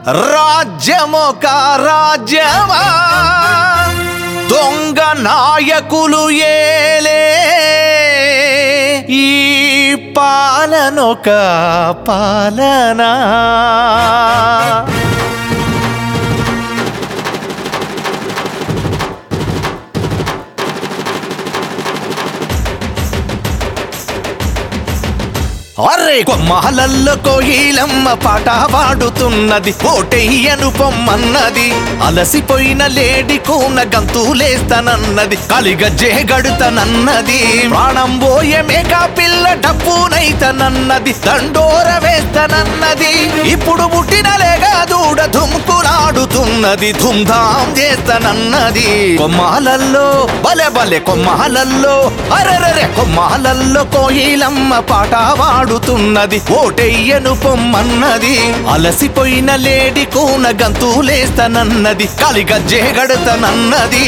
రాజ్యమొక రాజ్యమా దొంగ నాయకులు ఏలే ఈ పాలనొక పాలనా అరే కొమ్మహలల్లో కోయిలమ్మ పాట పాడుతున్నది ఓటెయ్యను పొమ్మన్నది అలసిపోయిన లేడి కూన గంతులేస్తానన్నది కలిగజ్జే గడుతనన్నది ప్రాణం పోయే మేక పిల్ల డప్పునైతనన్నది దండోర వేస్తానన్నది ఇప్పుడు పుట్టిన లేగా దూడ ధుమ్కులాడుతున్నది ధుమ్ధాం చేస్తానన్నది కొమ్మాలల్లో బలె బలె కొమ్మాలల్లో అరెరెరె కొమ్మాలల్లో కోయిలమ్మ పాట పాడుతున్నది ఓటెయ్యను పొమ్మన్నది అలసిపోయిన లేడి కూన గంతులేస్తానన్నది కలిగజ్జే గడుతనన్నది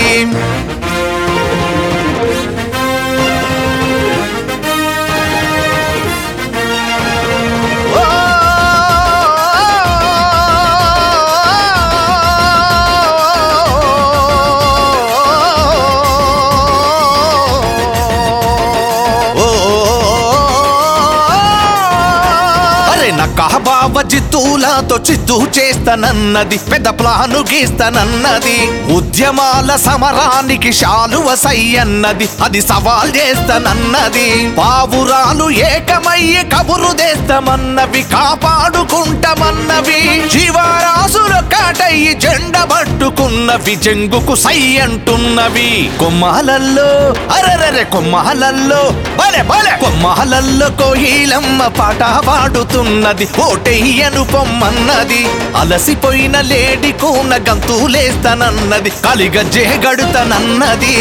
అరే నా కహబాబ జిత్తులతో చిత్తు చేస్తానన్నది పెద్ద ప్లాను గీస్తానన్నది ఉద్యమాల సమరానికి శాలువ సయ్యన్నది అది సవాల్ చేస్తానన్నది పావురాలు ఏకమయ్యి కబురు చేస్తామన్నవి కాపాడుకుంటామన్నవి జీవరాసులు కాటయ్యి జెండ పట్టుకున్నవి చెంగుకు సై అంటున్నవి కొమ్మాలల్లో అరెరెరె కొమ్మాలల్లో బలె బలె కొమ్మాలల్లో కోయిలమ్మ పాట పాడుతున్నది ఓటెయ్యను పొమ్మన్నది అలసిపోయిన లేడి కూన గంతులేస్తానన్నది కలిగజ్జే గడుతనన్నది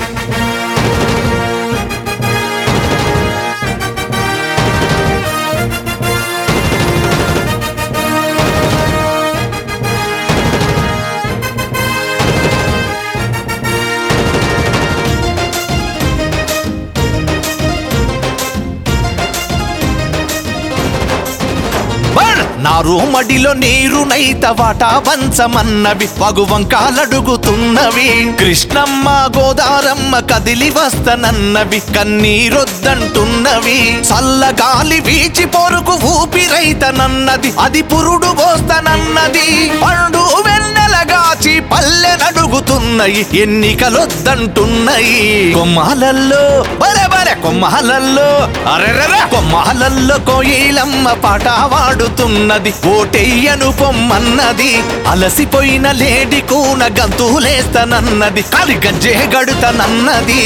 బర్! నా రూమడిలో నీరు నైత వాట వంచమన్నవి పగువంకాలడుగుతున్నవి కృష్ణమ్మ గోదారమ్మ కదిలి వస్తనన్నవి కన్నీరొద్దంటున్నవి చల్లగాలి వీచి పొరుకు ఊపిరైతనన్నది అది పురుడు పోస్తనన్నది పండు వెన్నెలగాచి పల్లె నడుగుతున్నాయి ఎన్నికలొద్దంటున్నాయి కొమ్మాలల్లో బలె బలె కొమ్మాలల్లో అరెరెరె కొమ్మాలల్లో కోయిలమ్మ పాట వాడుతున్నది ఓటెయ్యను పొమ్మన్నది అలసిపోయిన లేడి కూన గంతులేస్తానన్నది కలిగజ్జే గడుతనన్నది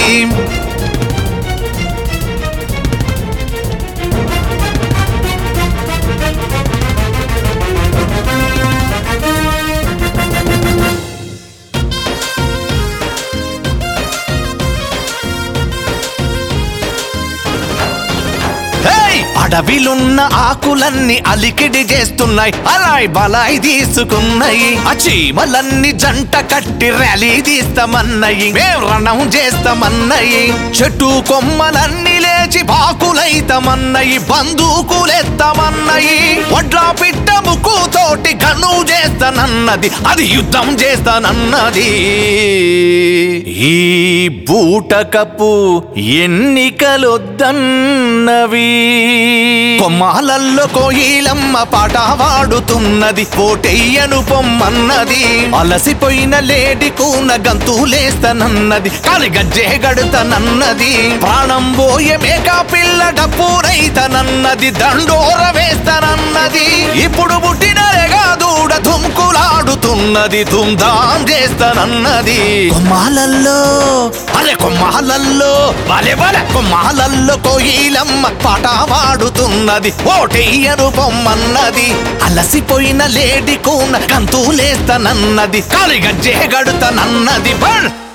హేయ్! అడవిలున్న ఆకులన్నీ అలికిడి చేస్తున్నాయి అలాయ్ బలాయి తీసుకున్నాయి ఆ చీమలన్నీ జంట కట్టి ర్యాలీ తీస్తామన్నాయి మేం రణం చేస్తామన్నాయి చెట్టు కొమ్మలన్నీ లేచి బాకులైతమన్నాయి బందూకులెత్తమన్నాయి వడ్ల పిట్ట ముక్కుతోటి గను చేస్తానన్నది అది యుద్ధం చేస్తానన్నది ఈ బూటకపు ఎన్నికలొద్దన్నవి కొమ్మాలల్లో కోయిలమ్మ పాట వాడుతున్నది కోటెయ్యను పొమ్మన్నది అలసిపోయిన లేడి కూన గంతులేస్తానన్నది కలిగజ్జే గడుతనన్నది ప్రాణం పోయే మేక పిల్ల డప్పురైతనన్నది దండోర వేస్తానన్నది ఇప్పుడు పుట్టిన రెగా దూడ ధుమ్కులాడుతున్నది ధుమ్ధాం చేస్తానన్నది కొమ్మాలల్లో అరే కొమ్మాలల్లో బలె బలె కొమ్మాలల్లో కోయిలమ్మ పాట వాడుతున్నది ఓటెయ్యను పొమ్మన్నది అలసిపోయిన లేడి కూన కంతులేస్తానన్నది కలిగజ్జే గడుతనన్నది బల్